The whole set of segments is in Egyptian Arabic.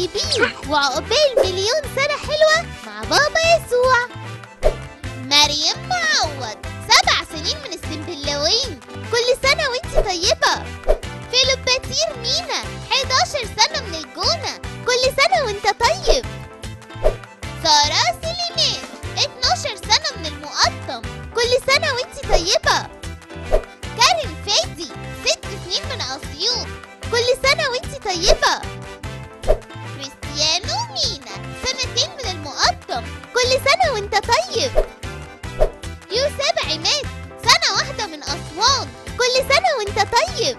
طيبين وعقبال مليون سنة حلوة مع بابا يسوع مريم معوض سبع سنين من السنبلاوين كل سنة وانت طيبة فيلوباتير مينا 11 سنة من الجونة كل سنة وانت طيب سارة سليمان 12 سنة من المقطم كل سنة وانت طيبة كارين فادي ست سنين من أسيوط كل سنة وانت طيبة كريستيانو مينا سنتين من المقطم كل سنة وانت طيب يوسف عماد سنة واحدة من أسوان كل سنة وانت طيب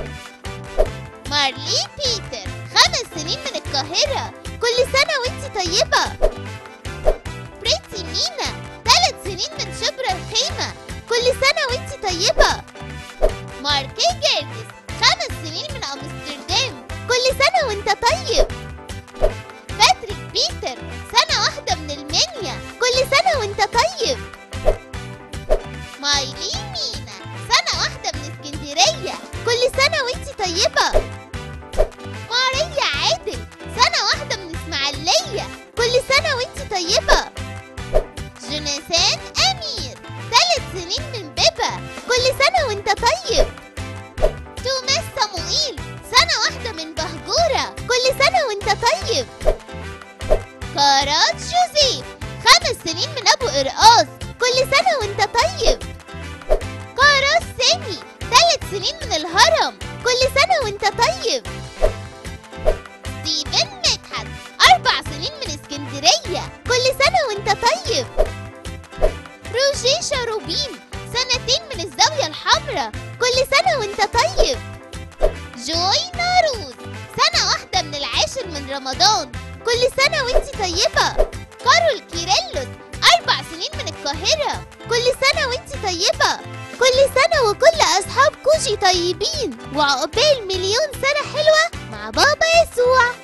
مارلي بيتر خمس سنين من القاهرة كل سنة وانت طيبة بريتي مينا ثلاث سنين من شبرا الخيمة كل سنة وانت طيبة ماركي جيرجس خمس سنين من أمستردام كل سنة وانت طيب باتريك بيتر سنة واحدة من المنيا كل سنة وانت طيب مايلي مينا سنة واحدة من اسكندرية كل سنة وانت طيبة ماريا عادل سنة واحدة من اسماعيلية كل سنة وانت طيبة جوناثان أمير ثلاث سنين من بيبا كل سنة وانت طيب توماس صموئيل سنة واحدة من بهجورة كل سنة وانت طيب كارات جوزيف خمس سنين من أبو قرقاص كل سنة وانت طيب كاراس سامي ثلاث سنين من الهرم كل سنة وانت طيب ستيفن مدحت أربع سنين من اسكندرية كل سنة وانت طيب روجي شاروبين سنتين من الزاوية الحمراء كل سنة وانت طيب جوي ناروز سنة واحدة من العاشر من رمضان كل سنة وانت طيبة كارول كيريلوس أربع سنين من القاهرة كل سنة وانت طيبة كل سنة وكل أصحاب كوجي طيبين وعقبال مليون سنة حلوة مع بابا يسوع